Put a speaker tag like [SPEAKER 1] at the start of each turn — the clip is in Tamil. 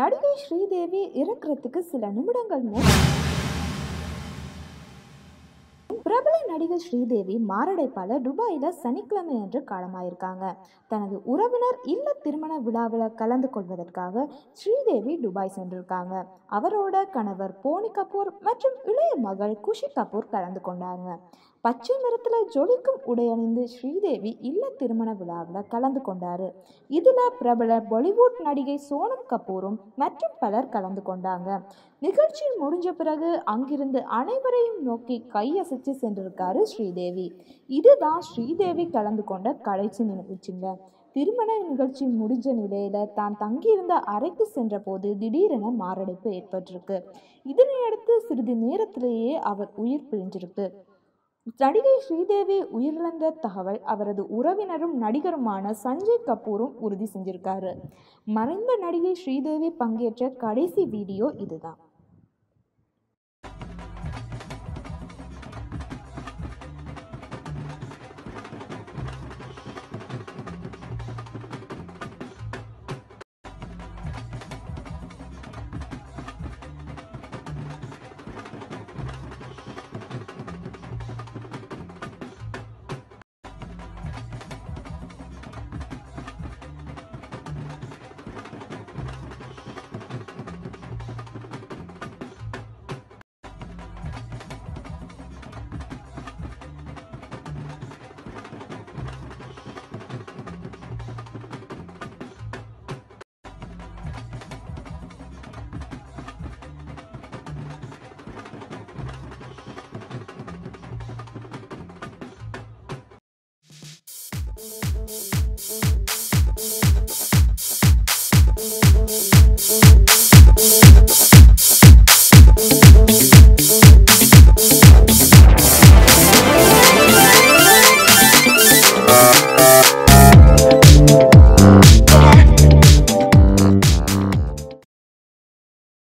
[SPEAKER 1] நடிகை ஸ்ரீதேவி இறக்கிறதுக்கு சில நிமிடங்கள் முன் பிரபல நடிகை ஸ்ரீதேவி மாரடைப்பால துபாயில சனிக்கிழமை அன்று காலமாயிருக்காங்க தனது உறவினர் இல்ல திருமண விழாவில் கலந்து கொள்வதற்காக ஸ்ரீதேவி துபாய் சென்றிருக்காங்க அவரோட கணவர் போனி கபூர் மற்றும் இளைய மகள் குஷி கபூர் கலந்து கொண்டாங்க பச்சை நிறத்தில் ஜொலிக்கும் உடையணிந்து ஸ்ரீதேவி இல்ல திருமண விழாவில் கலந்து கொண்டாரு இதில் பிரபல பாலிவுட் நடிகை சோனம் கபூரும் மற்றும் பலர் கலந்து கொண்டாங்க நிகழ்ச்சி முடிஞ்ச பிறகு அங்கிருந்து அனைவரையும் நோக்கி கையசைச்சு சென்றிருக்காரு ஸ்ரீதேவி இதுதான் ஸ்ரீதேவி கலந்து கொண்ட கடைசி நிகழ்ச்சிங்க திருமண நிகழ்ச்சி முடிஞ்ச நிலையில தான் தங்கியிருந்த அறைக்கு சென்ற போது திடீரென மாரடைப்பு ஏற்பட்டிருக்கு இதனையடுத்து சிறிது நேரத்திலேயே அவர் உயிர் பிரிஞ்சிருக்கு நடிகை ஸ்ரீதேவி உயிரிழந்த தகவல் அவரது உறவினரும் நடிகருமான சஞ்சய் கபூரும் உறுதி செஞ்சிருக்காரு மறைந்த நடிகை ஸ்ரீதேவி பங்கேற்ற கடைசி வீடியோ இதுதான்
[SPEAKER 2] Thank